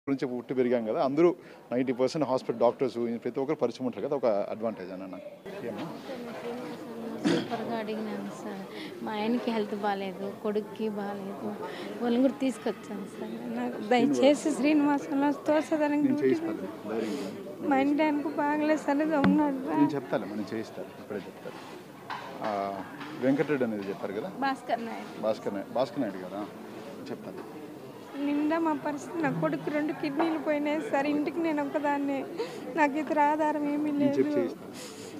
నుంచి పుట్టి పెరిగాం కదా అందరూ నైంటీ పర్సెంట్ హాస్పిటల్ డాక్టర్స్ ప్రతి ఒక్కరు పరిచయం ఉంటారు కదా ఒక అడ్వాంటేజ్ అన్న నాకు ఏమన్నా సూపర్గా అడిగినాను సార్ మా ఆయనకి హెల్త్ బాగాలేదు కొడుక్కి బాగాలేదు వాళ్ళని కూడా తీసుకొచ్చాను సార్ నాకు దయచేసి శ్రీనివాసంలో తోసదనం నేను చేయిస్తాను ధైర్యంగా. మా ఇంటి ఆయనకు బాగలేదు సరిగా ఉన్నాడు రా. నేను చెప్తాను మనం చేయిస్తారు ఇప్పుడే చెప్తారు ఆ, వెంకటరెడ్డి అనేది చెప్పారు కదా భాస్కర్ నాయుడు భాస్కర్ నాయుడు భాస్కర్ నాయుడు కదా చెప్తాను నిండా మా పరిస్థితి నా కొడుకు రెండు కిడ్నీలు పోయినాయి సార్ ఇంటికి నేను ఒక్కదాన్నే నాకు ఇతర ఆధారం ఏమీ లేదు చెప్పి చేయిస్తాను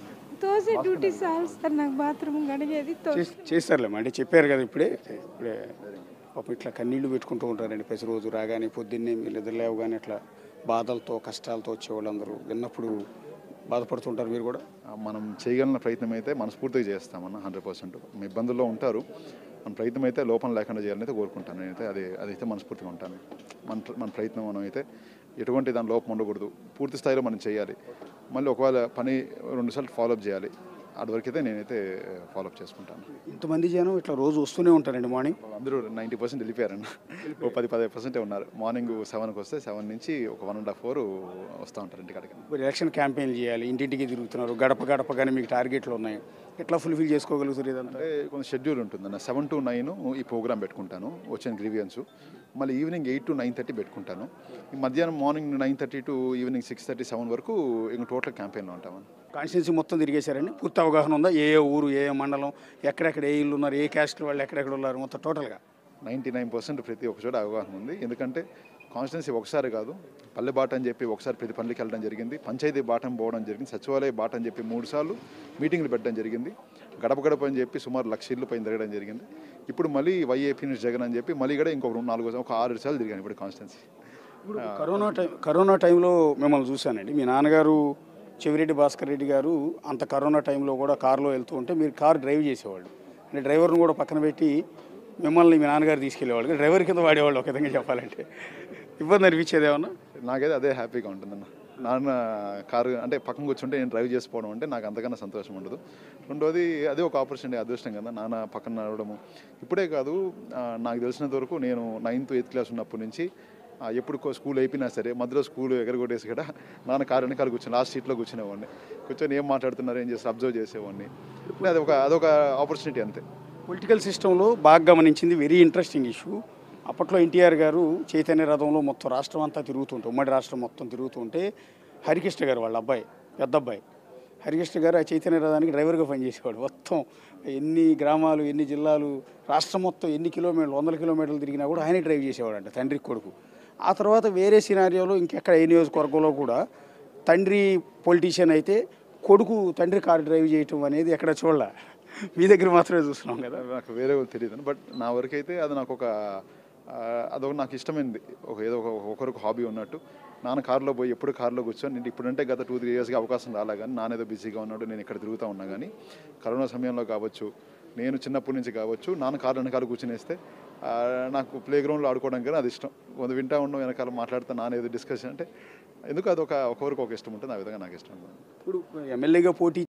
తోసే డ్యూటీ చాలు సార్ నాకు బాత్రూమ్ గడిగేది తో చేస్- చేస్తారులేమ్మా అంటే చెప్పారు కదా ఇప్పుడే ఇప్పుడే పాపం ఇట్లా కన్నీళ్లు పెట్టుకుంటూ ఉంటారండి ప్రతిరోజు రాగానే పొద్దున్నే మీరు నిద్ర లేవగానే ఇట్లా బాధలతో కష్టాలతో వచ్చేవాళ్ళందరూ విన్నప్పుడు బాధపడుతుంటారు మీరు కూడా ఆ, మనం చేయగలిగిన ప్రయత్నం అయితే మనస్ఫూర్తిగా చేస్తామన్న హండ్రెడ్ పర్సెంట్ మీ ఇబ్బందుల్లో ఉంటారు మన ప్రయత్నం అయితే లోపం లేకుండా చేయాలని అయితే కోరుకుంటాను నేనైతే అది అదైతే మనస్ఫూర్తిగా ఉంటాను మన ప్ర- మన ప్రయత్నం మనం అయితే ఎటువంటి దాని లోపం ఉండకూడదు పూర్తి స్థాయిలో మనం చేయాలి మళ్ళీ ఒకవేళ పని రెండుసార్లు ఫాలోఅప్ చేయాలి అటువరకు అయితే నేనైతే ఫాలోఅప్ చేసుకుంటాను ఇంతమంది జనం ఇట్లా రోజు వస్తూనే ఉంటారండి మార్నింగ్ అందరూ నైంటీ పర్సెంట్ వెళ్ళిపోయారన్న ఓ పది పదిహేను పర్సెంటే ఉన్నారు మార్నింగ్ సెవెన్కి వస్తే సెవెన్ నుంచి ఒక వన్ అండ్ హాఫ్ అవర్ వస్తూ ఉంటారు ఇంటికాడికి ఇప్పుడు ఎలక్షన్ క్యాంపెయిన్ చేయాలి ఇంటింటికి తిరుగుతున్నారు గడప గడప కానీ మీకు టార్గెట్లు ఉన్నాయి ఎట్లా ఫుల్ఫిల్ చేసుకోగలుగుతారు ఇదంతా అంటే కొంచెం షెడ్యూల్ ఉంటుందన్న సెవెన్ టు నైన్ ఈ ప్రోగ్రామ్ పెట్టుకుంటాను వచ్చిన గ్రీవియన్స్ మళ్ళీ evening eight to nine thirty పెట్టుకుంటాను ఈ మధ్యాహ్నం morning nine thirty to evening six thirty seven వరకు ఇంక టోటల్ క్యాంపెయిన్లో ఉంటామని కాన్స్టిట్యున్సీ మొత్తం తిరిగేశారండి పూర్తి అవగాహన ఉందా ఏ ఏ ఊరు ఏ ఏ మండలం ఎక్కడెక్కడ ఏ ఇల్లు ఉన్నారు ఏ క్యాస్ట్ వాళ్ళు ఎక్కడెక్కడ ఉన్నారు మొత్తం టోటల్గా నైంటీ నైన్ పర్సెంట్ ప్రతి ఒక్క చోట అవగాహన ఉంది ఎందుకంటే కాన్స్టిట్యున్సీ ఒకసారి కాదు పల్లె బాట అని చెప్పి ఒకసారి ప్రతి పనులకి వెళ్ళడం జరిగింది పంచాయతీ బాటం పోవడం జరిగింది సచివాలయ బాట అని చెప్పి మూడు సార్లు మీటింగ్లు పెట్టడం జరిగింది గడప గడప అని చెప్పి సుమారు లక్ష ఇల్లు పైన తిరగడం జరిగింది ఇప్పుడు మళ్ళీ వైఏపీ నుంచి జగన్ అని చెప్పి మళ్ళీ కూడా ఇంకొక రెండు నాలుగు ఒక ఆరు సార్లు తిరిగాను ఇప్పుడు కాన్స్టిట్యున్సీ కరోనా టైం కరోనా టైంలో మిమ్మల్ని చూశానండి మీ నాన్నగారు చెవిరెడ్డి భాస్కర్ రెడ్డి గారు అంత కరోనా టైంలో కూడా కారులో వెళ్తూ ఉంటే మీరు కారు డ్రైవ్ చేసేవాళ్ళు అంటే డ్రైవర్ని కూడా పక్కన పెట్టి మిమ్మల్ని మీ నాన్నగారు తీసుకెళ్లేవాళ్ళు డ్రైవర్ కింద వాడేవాళ్ళు ఒక విధంగా చెప్పాలంటే ఇబ్బంది అనిపించేది ఏమన్నా నాకైతే అదే హ్యాపీగా ఉంటుందన్న నాన్న కారు అంటే పక్కన కూర్చుంటే నేను డ్రైవ్ చేసుకోవడం అంటే నాకు అంతకన్నా సంతోషం ఉండదు రెండోది అదే ఒక ఆపర్చునిటీ అదృష్టం కదా నాన్న పక్కన నడవడము ఇప్పుడే కాదు ఆ, నాకు తెలిసినంత వరకు నేను నైన్త్ ఎయిత్ క్లాస్ ఉన్నప్పటి నుంచి ఆ, ఎప్పుడు కో- స్కూల్ అయిపోయినా సరే మధ్యలో స్కూల్ ఎగరగొట్టేసి కూడా నాన్న కారు వెనకాల కూర్చొని లాస్ట్ సీట్లో కూర్చునేవాడిని కూర్చొని ఏం మాట్లాడుతున్నారు ఏం చేస్తారు అబ్జర్వ్ చేసేవాడిని ఇప్పుడు అది ఒక అదొక ఆపర్చునిటీ అంతే పొలిటికల్ సిస్టంలో బాగా గమనించింది వెరీ ఇంట్రెస్టింగ్ ఇష్యూ అప్పట్లో ఎన్టీఆర్ గారు చైతన్య రథంలో మొత్తం రాష్ట్రం అంతా తిరుగుతుంటే ఉమ్మడి రాష్ట్రం మొత్తం తిరుగుతుంటే హరికృష్ణ గారు వాళ్ళ అబ్బాయి పెద్ద అబ్బాయి హరికృష్ణ గారు ఆ చైతన్య రథానికి డ్రైవర్గా పనిచేసేవాడు మొత్తం ఎన్ని గ్రామాలు ఎన్ని జిల్లాలు రాష్ట్రం మొత్తం ఎన్ని కిలోమీటర్లు వందల కిలోమీటర్లు తిరిగినా కూడా ఆయనే డ్రైవ్ చేసేవాడు అంట తండ్రి కొడుకు ఆ తర్వాత వేరే సినారియోలో ఇంకెక్కడ ఏ నియోజకవర్గంలో కూడా తండ్రి పొలిటీషియన్ అయితే కొడుకు తండ్రి కారు డ్రైవ్ చేయటం అనేది ఎక్కడ చూడాల మీ దగ్గర మాత్రమే చూస్తున్నాం కదా నాకు వేరే వాళ్ళు తెలియదు బట్ నా వరకు అయితే అది నాకు ఒక ఆ, అదొక నాకు ఇష్టమైనది ఒక ఏదో ఒక ఒకరికి హాబీ ఉన్నట్టు నాన్న కారులో పోయి ఎప్పుడు కారులో కూర్చొని నేను ఇప్పుడంటే గత టూ త్రీ ఇయర్స్గా అవకాశం రాలే కానీ నాన్న ఏదో బిజీగా ఉన్నాడు నేను ఇక్కడ తిరుగుతూ ఉన్నా కానీ కరోనా సమయంలో కావచ్చు నేను చిన్నప్పటి నుంచి కావచ్చు నాన్న కారు వెనకాల కూర్చునేస్తే ఆ, నాకు ప్లే గ్రౌండ్లో ఆడుకోవడం కానీ అది ఇష్టం కొంత వింటా ఉండడం వెనకాల మాట్లాడుతూ నాన్న ఏదో డిస్కషన్ అంటే ఎందుకు అదొక ఒకరికి ఒక ఇష్టం ఉంటుంది ఆ విధంగా నాకు ఇష్టం ఇప్పుడు ఎమ్మెల్యేగా పోటీ